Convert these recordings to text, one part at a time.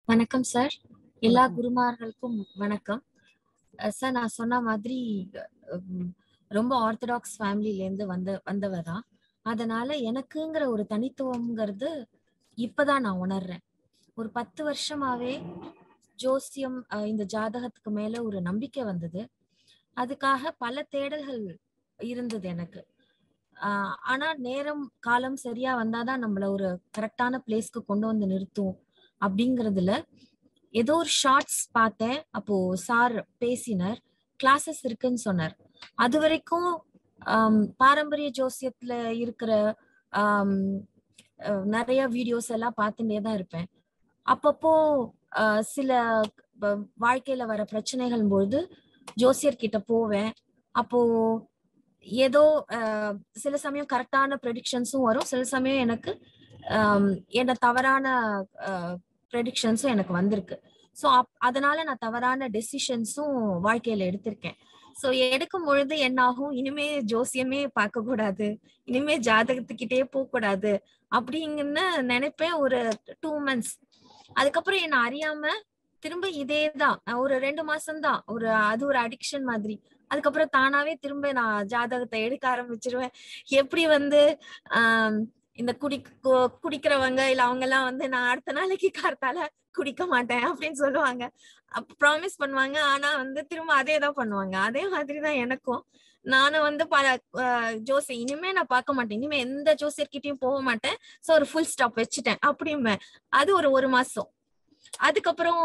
வணக்கம் சார் எல்லா வணக்கம். குருமார்களுக்கும் வணக்கம் அஹ் சார் நான் சொன்ன மாதிரி உம், ரொம்ப ஆர்த்தடாக்ஸ் ஃபேமிலில இருந்து வந்த வந்தவ தான் அதனால எனக்குங்கிற ஒரு தனித்துவம்ங்கிறது இப்பதான் நான் உணர்றேன் ஒரு பத்து வருஷமாவே ஜோசியம் அஹ், இந்த ஜாதகத்துக்கு மேல ஒரு நம்பிக்கை வந்தது அதுக்காக பல தேடல்கள் இருந்தது எனக்கு ஆஹ் ஆனா நேரம் காலம் சரியா வந்தாதான் நம்மள ஒரு கரெக்டான பிளேஸ்க்கு கொண்டு வந்து நிறுத்தும் அப்படிங்கறதுல ஏதோ ஒரு ஷார்ட்ஸ் பார்த்தேன் அப்போ சார் பேசினார் கிளாஸஸ் இருக்குன்னு சொன்னார் அது வரைக்கும் ஆம், பாரம்பரிய ஜோசியத்துல இருக்கிற ஆம், அஹ், நிறைய வீடியோஸ் எல்லாம் பார்த்துட்டே தான் இருப்பேன் அப்பப்போ ஆஹ், சில வ- வாழ்க்கையில வர பிரச்சனைகள் பொழுது ஜோசியர் கிட்ட போவேன் அப்போ ஏதோ ஆஹ், சில சமயம் கரெக்டான ப்ரெடிக்ஷன்ஸும் வரும் சில சமயம் எனக்கு ஆம், என்ன தவறான ப்ரெடிக்ஷன்ஸும் எனக்கு வந்திருக்கு ஸோ அதனால நான் தவறான டெசிஷன்ஸும் வாழ்க்கையில எடுத்திருக்கேன் ஸோ எடுக்கும் பொழுது என்ன ஆகும் இனிமே ஜோசியமே பார்க்க கூடாது இனிமே ஜாதகத்துக்கிட்டே போக கூடாது அப்படிங்கன்னு நினைப்பேன் ஒரு டூ மந்த்ஸ் அதுக்கப்புறம் என்ன அறியாம திரும்ப இதே தான் ஒரு ரெண்டு மாசம் தான் ஒரு அது ஒரு அடிக்ஷன் மாதிரி அதுக்கப்புறம் தானாவே திரும்ப நான் ஜாதகத்தை எடுக்க ஆரம்பிச்சிருவேன் எப்படி வந்து ஆஹ் இந்த குடி கு- குடிக்கிறவங்க இல்ல அவங்க எல்லாம் வந்து நான் அடுத்த நாளைக்கு கார்த்தால குடிக்க மாட்டேன் அப்படின்னு சொல்லுவாங்க ப்ராமிஸ் பண்ணுவாங்க ஆனா வந்து திரும்ப அதே தான் பண்ணுவாங்க அதே மாதிரி தான் எனக்கும் நானும் வந்து பல ஆஹ் ஜோசி இனிமே நான் பார்க்க மாட்டேன் இனிமே எந்த ஜோசியர்கிட்டயும் போக மாட்டேன் சோ ஒரு ஃபுல் ஸ்டாப் வச்சுட்டேன் அப்படிமே அது ஒரு ஒரு மாசம் அதுக்கப்புறம்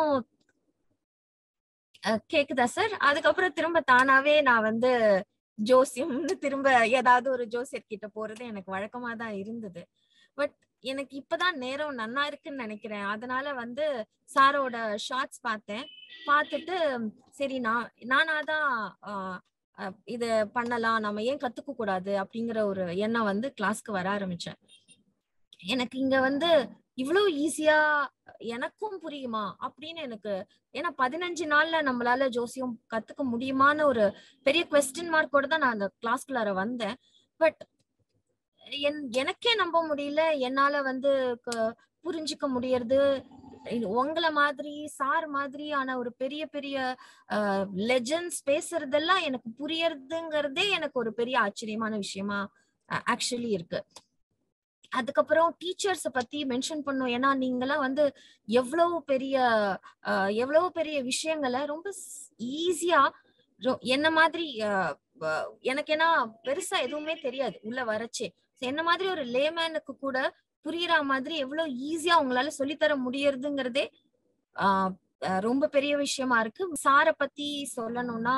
அஹ் கேக்குதா சார் அதுக்கப்புறம் திரும்ப தானாவே நான் வந்து ஜோசியம்னு திரும்ப ஏதாவது ஒரு ஜோசியர் கிட்ட போறது எனக்கு வழக்கமா தான் இருந்தது பட் எனக்கு இப்பதான் நேரம் நன்னா இருக்குன்னு நினைக்கிறேன் அதனால வந்து சாரோட ஷார்ட்ஸ் பார்த்தேன் பார்த்துட்டு சரி நான் நானாதான் ஆஹ் அஹ் இத பண்ணலாம் நம்ம ஏன் கத்துக்க கூடாது அப்படிங்கிற ஒரு எண்ணம் வந்து கிளாஸ்க்கு வர ஆரம்பிச்சேன் எனக்கு இங்க வந்து இவ்வளவு ஈஸியா எனக்கும் புரியுமா அப்படின்னு எனக்கு ஏன்னா பதினஞ்சு நாள்ல நம்மளால ஜோசியம் கத்துக்க முடியுமான்னு ஒரு பெரிய கொஸ்டின் மார்க்கோட தான் நான் அந்த கிளாஸ்குள்ளார வந்தேன் பட் என் எனக்கே நம்ப முடியல என்னால வந்து க- புரிஞ்சுக்க முடியறது இது உங்கள மாதிரி சார் மாதிரியான ஒரு பெரிய பெரிய லெஜண்ட்ஸ் பேசுறதெல்லாம் எனக்கு புரியறதுங்கிறதே எனக்கு ஒரு பெரிய ஆச்சரியமான விஷயமா ஆக்சுவலி இருக்கு அதுக்கப்புறம் டீச்சர்ஸ பத்தி மென்ஷன் பண்ணோம் ஏன்னா நீங்கெல்லாம் வந்து எவ்வளவு பெரிய அஹ், எவ்வளவு பெரிய விஷயங்களை ரொம்ப ஈஸியா என்ன மாதிரி அஹ், வ- எனக்கு ஏன்னா பெருசா எதுவுமே தெரியாது உள்ள வரச்சே So, என்ன மாதிரி ஒரு லேமேனுக்கு கூட புரியுற மாதிரி எவ்வளவு ஈஸியா உங்களால சொல்லித்தர முடியறதுங்கிறதே ஆஹ் அஹ் ரொம்ப பெரிய விஷயமா இருக்கு சாரை பத்தி சொல்லணும்னா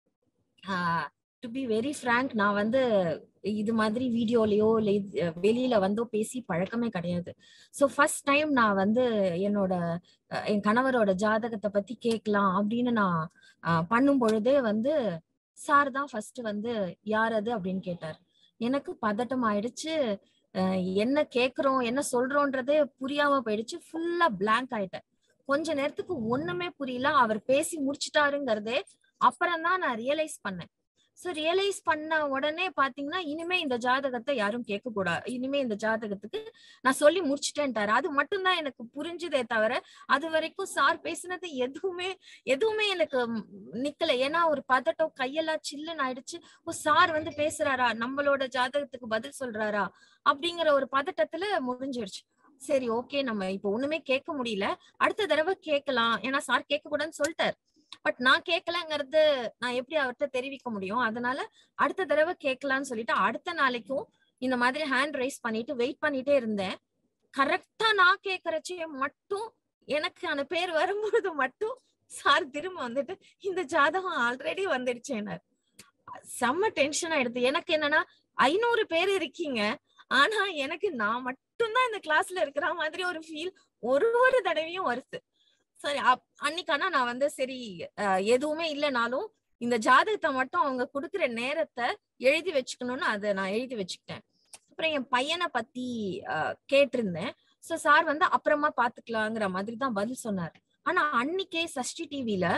டு பி வெரி frank நான் வந்து இது மாதிரி வீடியோலயோ இல்ல இது- அஹ் வெளியில வந்தோ பேசி பழக்கமே கிடையாது ஸோ ஃபர்ஸ்ட் டைம் நான் வந்து என்னோட அஹ் என் கணவரோட ஜாதகத்தை பத்தி கேட்கலாம் அப்படின்னு நான் அஹ் பண்ணும் பொழுதே வந்து சார் தான் ஃபர்ஸ்ட் வந்து யார் அது அப்படின்னு கேட்டார் எனக்கு பதட்டம் ஆயிடுச்சு அஹ் என்ன கேக்குறோம் என்ன சொல்றோன்றதே புரியாம போயிடுச்சு ஃபுல்லா blank ஆயிட்டேன் கொஞ்ச நேரத்துக்கு ஒண்ணுமே புரியல அவர் பேசி முடிச்சிட்டாருங்கிறதே அப்புறம் தான் நான் ரியலைஸ் பண்ணேன் சோ ரியலைஸ் பண்ண உடனே பாத்தீங்கன்னா இனிமே இந்த ஜாதகத்தை யாரும் கேட்க கூடாது இனிமே இந்த ஜாதகத்துக்கு நான் சொல்லி முடிச்சிட்டேன்ட்டாரு அது மட்டும்தான் எனக்கு புரிஞ்சுதே தவிர அது வரைக்கும் சார் பேசினது எதுவுமே எதுவுமே எனக்கு ம், நிக்கல ஏன்னா ஒரு பதட்டம் கையெல்லாம் சில்லுன்னு ஆயிடுச்சு ஓ சார் வந்து பேசுறாரா நம்மளோட ஜாதகத்துக்கு பதில் சொல்றாரா அப்படிங்கிற ஒரு பதட்டத்துல முடிஞ்சிருச்சு சரி ஓகே நம்ம இப்ப ஒண்ணுமே கேட்க முடியல அடுத்த தடவை கேட்கலாம் ஏன்னா சார் கேட்க கூடாதுன்னு சொல்லிட்டாரு பட் நான் கேட்கலங்கிறது நான் எப்படி அவர்கிட்ட தெரிவிக்க முடியும் அதனால அடுத்த தடவை கேட்கலாம்னு சொல்லிட்டு அடுத்த நாளைக்கும் இந்த மாதிரி ஹேண்ட் ரைஸ் பண்ணிட்டு வெயிட் பண்ணிட்டே இருந்தேன் கரெக்டா நான் கேட்கறச்சே மட்டும் எனக்கான பேர் வரும்பொழுது மட்டும் சார் திரும்ப வந்துட்டு இந்த ஜாதகம் ஆல்ரெடி வந்துடுச்சேனார் செம்ம டென்ஷன் ஆயிடுது எனக்கு என்னன்னா ஐநூறு பேர் இருக்கீங்க ஆனா எனக்கு நான் மட்டும்தான் இந்த கிளாஸ்ல இருக்கிற மாதிரி ஒரு ஃபீல் ஒரு ஒரு தடவையும் வருது சரி அப்- அன்னைக்கானா நான் வந்து சரி அஹ், எதுவுமே இல்லைனாலும் இந்த ஜாதகத்தை மட்டும் அவங்க கொடுக்குற நேரத்தை எழுதி வச்சுக்கணும்னு அதை நான் எழுதி வச்சுக்கிட்டேன் அப்புறம் என் பையனை பத்தி அஹ், கேட்டிருந்தேன் சோ சார் வந்து அப்புறமா பாத்துக்கலாங்கிற மாதிரி தான் பதில் சொன்னார் ஆனா அன்னைக்கே சஷ்டி டிவில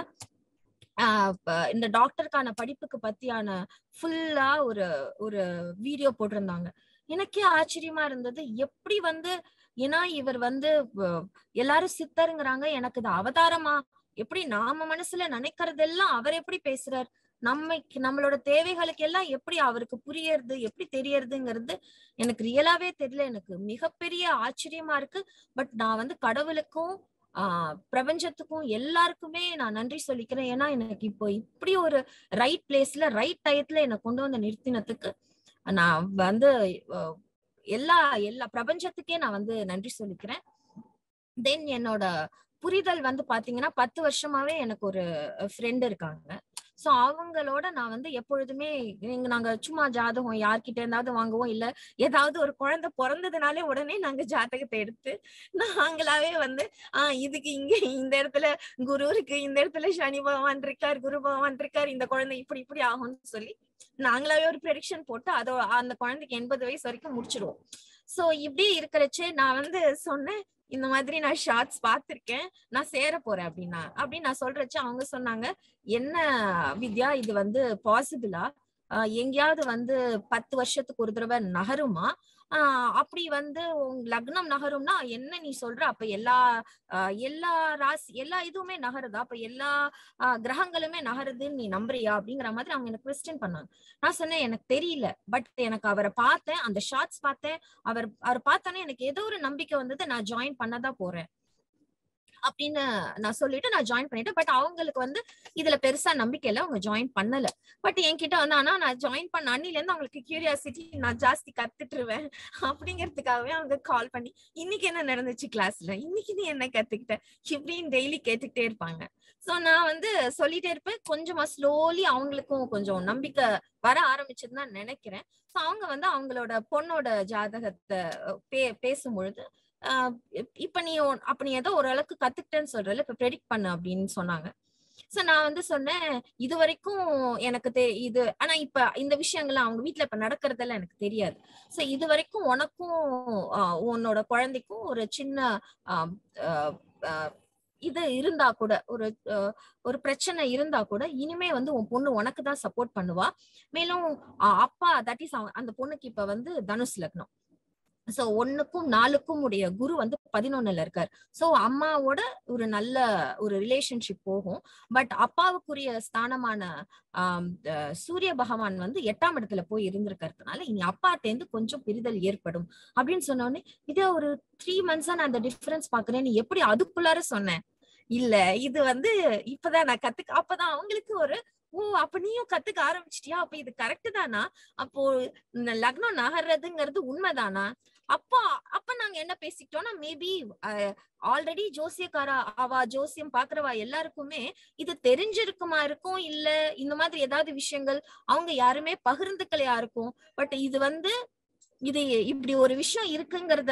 இந்த டாக்டருக்கான படிப்புக்கு பத்தியான ஃபுல்லா ஒரு ஒரு வீடியோ போட்டிருந்தாங்க எனக்கே ஆச்சரியமா இருந்தது எப்படி வந்து ஏன்னா இவர் வந்து வ- எல்லாரும் சித்தருங்கிறாங்க எனக்கு இது அவதாரமா எப்படி நாம மனசுல நினைக்கிறதெல்லாம் அவர் எப்படி பேசுறார் நம்மைக்கு நம்மளோட தேவைகளுக்கு எல்லாம் எப்படி அவருக்கு புரியறது எப்படி தெரியறதுங்கிறது எனக்கு ரியலாவே தெரியல எனக்கு மிகப்பெரிய ஆச்சரியமா இருக்கு பட் நான் வந்து கடவுளுக்கும் ஆஹ் பிரபஞ்சத்துக்கும் எல்லாருக்குமே நான் நன்றி சொல்லிக்கிறேன் ஏன்னா எனக்கு இப்போ இப்படி ஒரு ரைட் பிளேஸ்ல ரைட் டயத்துல என்னை கொண்டு வந்து நிறுத்தினதுக்கு நான் வந்து அஹ், எல்லா எல்லா பிரபஞ்சத்துக்கே நான் வந்து நன்றி சொல்லிக்கிறேன் தென் என்னோட புரிதல் வந்து பாத்தீங்கன்னா பத்து வருஷமாவே எனக்கு ஒரு ஃப்ரெண்ட் இருக்காங்க சோ அவங்களோட நான் வந்து எப்பொழுதுமே எங்க நாங்க சும்மா ஜாதகம் யார்கிட்ட இருந்தாவது வாங்குவோம் இல்ல ஏதாவது ஒரு குழந்தை பிறந்ததுனாலே உடனே நாங்க ஜாதகத்தை எடுத்து நாங்களாவே வந்து ஆஹ் இதுக்கு இங்க இந்த இடத்துல குரு இருக்கு இந்த இடத்துல சனி பகவான் இருக்கார் குரு பகவான் இருக்கார் இந்த குழந்தை இப்படி இப்படி ஆகும்னு சொல்லி நாங்களாவே ஒரு ப்ரெடிக்ஷன் போட்டு அதோ அந்த குழந்தைக்கு எண்பது வயசு வரைக்கும் முடிச்சிடுவோம் சோ இப்படி இருக்கிறச்சே நான் வந்து சொன்னேன் இந்த மாதிரி நான் ஷார்ட்ஸ் பார்த்திருக்கேன் நான் சேர போறேன் அப்படின்னா அப்படின்னு நான் சொல்றச்ச அவங்க சொன்னாங்க என்ன வித்யா இது வந்து பாசிபிளா எங்கேயாவது வந்து பத்து வருஷத்துக்கு ஒரு தடவை நகருமா ஆஹ் அப்படி வந்து உங்க லக்னம் நகரும்னா என்ன நீ சொல்ற அப்ப எல்லா ஆஹ் எல்லா ராசி எல்லா இதுவுமே நகருதா அப்ப எல்லா ஆஹ் கிரகங்களுமே நகருதுன்னு நீ நம்புறியா அப்படிங்கிற மாதிரி அவங்க எனக்கு கொஸ்டின் பண்ணாங்க நான் சொன்னேன் எனக்கு தெரியல பட் எனக்கு அவரை பார்த்தேன் அந்த ஷார்ட்ஸ் பார்த்தேன் அவர் அவர் பார்த்தோன்னே எனக்கு ஏதோ ஒரு நம்பிக்கை வந்தது நான் ஜாயின் பண்ணதான் போறேன் அப்படின்னு நான் சொல்லிட்டு நான் ஜாயின் பண்ணிட்டேன் பட் அவங்களுக்கு வந்து இதுல பெருசா நம்பிக்கை இல்ல அவங்க ஜாயின் பண்ணல பட் என்கிட்ட வந்து ஆனா நான் ஜாயின் பண்ண அன்னில இருந்து அவங்களுக்கு கியூரியாசிட்டி நான் ஜாஸ்தி கத்துட்டுருவேன் அப்படிங்கிறதுக்காகவே அவங்க கால் பண்ணி இன்னைக்கு என்ன நடந்துச்சு கிளாஸ்ல இன்னைக்கு நீ என்ன கத்துக்கிட்ட இப்படின்னு டெய்லி கேட்டுக்கிட்டே இருப்பாங்க சோ நான் வந்து சொல்லிட்டே இருப்பேன் கொஞ்சமா ஸ்லோலி அவங்களுக்கும் கொஞ்சம் நம்பிக்கை வர ஆரம்பிச்சதுன்னு தான் நினைக்கிறேன் சோ அவங்க வந்து அவங்களோட பொண்ணோட ஜாதகத்தை பே பேசும்பொழுது ஆஹ் இப்ப நீ ஒ- அப்ப நீ ஏதோ ஓரளவுக்கு கத்துக்கிட்டேன்னு சொல்றல இப்ப ப்ரெடிக்ட் பண்ணு அப்படின்னு சொன்னாங்க சோ நான் வந்து சொன்னேன் இது வரைக்கும் எனக்கு தெ இது ஆனா இப்ப இந்த விஷயங்கள்லாம் அவங்க வீட்ல இப்ப நடக்கிறதெல்லாம் எனக்கு தெரியாது சோ இது வரைக்கும் உனக்கும் ஆஹ் உன்னோட குழந்தைக்கும் ஒரு சின்ன ஆஹ் ஆஹ் ஆஹ் இது இருந்தா கூட ஒரு ஆஹ் ஒரு பிரச்சனை இருந்தா கூட இனிமே வந்து உன் பொண்ணு உனக்கு தான் சப்போர்ட் பண்ணுவா மேலும் ஆஹ் அப்பா தட் இஸ் அந்த பொண்ணுக்கு இப்ப வந்து தனுஷ் லக்னம் சோ ஒண்ணுக்கும் நாலுக்கும் உடைய குரு வந்து பதினொன்னுல இருக்கார் சோ அம்மாவோட ஒரு நல்ல ஒரு ரிலேஷன்ஷிப் போகும் பட் அப்பாவுக்குரிய ஸ்தானமான ஆம், அஹ், சூரிய பகவான் வந்து எட்டாம் இடத்துல போய் இருந்திருக்கிறதுனால இனி அப்பாட்டேந்து கொஞ்சம் பிரிதல் ஏற்படும் அப்படின்னு சொன்ன உடனே இதே ஒரு த்ரீ மந்த்ஸா நான் அந்த டிஃபரன்ஸ் பாக்குறேன் நீ எப்படி அதுக்குள்ளார சொன்னேன் இல்ல இது வந்து இப்பதான் நான் கத்துக்க அப்பதான் அவங்களுக்கு ஒரு ஓ அப்ப நீயும் கத்துக்க ஆரம்பிச்சிட்டியா அப்ப இது கரெக்ட் தானா அப்போ இந்த லக்னம் நகர்றதுங்கிறது உண்மைதானா அப்போ அப்ப நாங்க என்ன பேசிக்கிட்டோம்னா மேபி ஆல்ரெடி ஜோசியக்காரா அவா ஜோசியம் பாக்குறவா எல்லாருக்குமே இது தெரிஞ்சிருக்குமா இருக்கும் இல்ல இந்த மாதிரி ஏதாவது விஷயங்கள் அவங்க யாருமே பகிர்ந்துக்கலையா இருக்கும் பட் இது வந்து இது இப்படி ஒரு விஷயம் இருக்குங்கிறத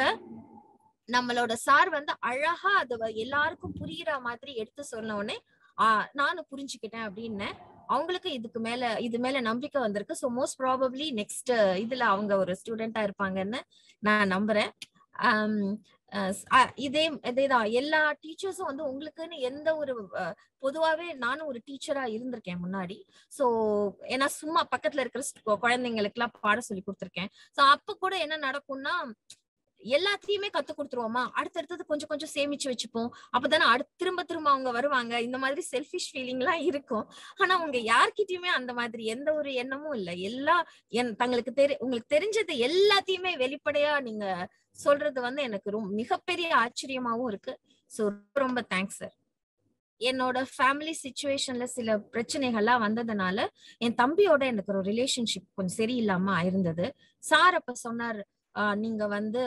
நம்மளோட சார் வந்து அழகா அது வ- எல்லாருக்கும் புரியுற மாதிரி எடுத்து சொன்ன உடனே ஆஹ் நானும் புரிஞ்சுக்கிட்டேன் அப்படின்னு அவங்களுக்கு இதுக்கு மேல இது மேல நம்பிக்கை வந்திருக்கு ஸோ மோஸ்ட் ப்ராபப்ளி நெக்ஸ்ட் இதுல அவங்க ஒரு ஸ்டூடெண்டா இருப்பாங்கன்னு நான் நம்புறேன் ஆம், அஹ் ஸ்- அஹ் இதே இதேதான் எல்லா டீச்சர்ஸும் வந்து உங்களுக்குன்னு எந்த ஒரு அஹ், பொதுவாவே நானும் ஒரு டீச்சரா இருந்திருக்கேன் முன்னாடி சோ ஏன்னா சும்மா பக்கத்துல இருக்கிற ஸ்- குழந்தைங்களுக்கு எல்லாம் பாடம் சொல்லி கொடுத்திருக்கேன் சோ அப்ப கூட என்ன நடக்கும்னா எல்லாத்தையுமே கத்து கொடுத்துருவோமா அடுத்தடுத்தது கொஞ்சம் கொஞ்சம் சேமிச்சு வச்சுப்போம் அப்பதானே அடுத்து திரும்ப திரும்ப அவங்க வருவாங்க இந்த மாதிரி செல்ஃபிஷ் ஃபீலிங் எல்லாம் இருக்கும் ஆனா உங்க யார்கிட்டயுமே அந்த மாதிரி எந்த ஒரு எண்ணமும் இல்ல எல்லா என் தங்களுக்கு தெரி உங்களுக்கு தெரிஞ்சது எல்லாத்தையுமே வெளிப்படையா நீங்க சொல்றது வந்து எனக்கு ரொம்ப மிகப்பெரிய ஆச்சரியமாவும் இருக்கு சோ ரொம்ப தேங்க்ஸ் சார் என்னோட ஃபேமிலி சுச்சுவேஷன்ல சில பிரச்சனைகள்லாம் வந்ததுனால என் தம்பியோட எனக்கு ஒரு ரிலேஷன்ஷிப் கொஞ்சம் சரியில்லாம ஆயிருந்தது சார் அப்ப சொன்னார் ஆஹ் நீங்க வந்து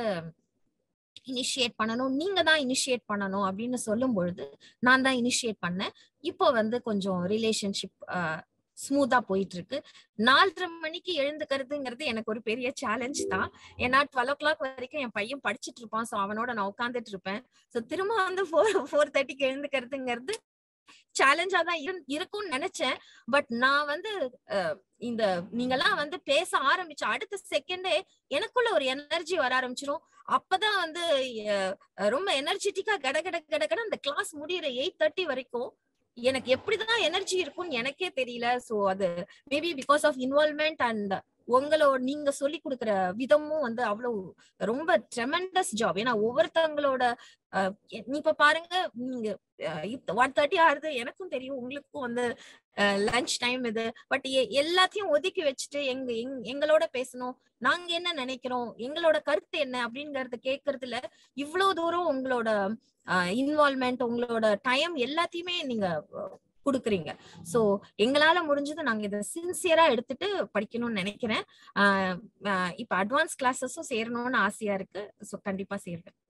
இனிஷியேட் பண்ணணும் நீங்க தான் இனிஷியேட் பண்ணணும் அப்படின்னு சொல்லும் பொழுது நான் தான் இனிஷியேட் பண்ணேன் இப்போ வந்து கொஞ்சம் ரிலேஷன்ஷிப் ஸ்மூத்தா போயிட்டு இருக்கு நாலரை மணிக்கு எழுந்துக்கிறதுங்கிறது எனக்கு ஒரு பெரிய சேலஞ்ச் தான் ஏன்னா டுவெல் ஓ கிளாக் வரைக்கும் என் பையன் படிச்சிட்டு இருப்பான் சோ அவனோட நான் உட்காந்துட்டு இருப்பேன் சோ திரும்ப வந்து ஃபோர் ஃபோர் தேர்ட்டிக்கு எழுந்துக்கிறதுங்கிறது சேலஞ்சா தான் இரு- இருக்கும்னு நினைச்சேன் பட் நான் வந்து அஹ், இந்த நீங்கெல்லாம் வந்து பேச ஆரம்பிச்ச அடுத்த செகண்டே எனக்குள்ள ஒரு எனர்ஜி வர ஆரம்பிச்சிரும் அப்பதான் வந்து அஹ், ரொம்ப எனர்ஜெட்டிக்கா கட கட கட கட அந்த கிளாஸ் முடியிற எயிட் தேர்ட்டி வரைக்கும் எனக்கு எப்படிதான் எனர்ஜி இருக்கும்னு எனக்கே தெரியல சோ அது maybe because of involvement and உங்களோட நீங்க சொல்லி கொடுக்குற விதமும் வந்து அவ்வளவு ரொம்ப ட்ரெமெண்டஸ் ஜாப் ஏன்னா ஒவ்வொருத்தவங்களோட அஹ், எ- நீ இப்ப பாருங்க நீங்க ஒன் தேர்ட்டி ஆகுது எனக்கும் தெரியும் உங்களுக்கும் வந்து லஞ்ச் டைம் இது பட் எல்லாத்தையும் ஒதுக்கி வச்சுட்டு எங்க எங்- எங்களோட பேசணும் நாங்க என்ன நினைக்கிறோம் எங்களோட கருத்து என்ன அப்படிங்கறத கேட்கறதுல இவ்வளவு தூரம் உங்களோட இன்வால்மெண்ட் உங்களோட டைம் எல்லாத்தையுமே நீங்க அஹ், கொடுக்குறீங்க சோ எங்களால முடிஞ்சது நாங்க இதை சின்சியரா எடுத்துட்டு படிக்கணும்னு நினைக்கிறேன் ஆஹ் ஆஹ் இப்ப அட்வான்ஸ் கிளாஸஸும் சேரணும்னு ஆசையா இருக்கு சோ கண்டிப்பா சேருவேன்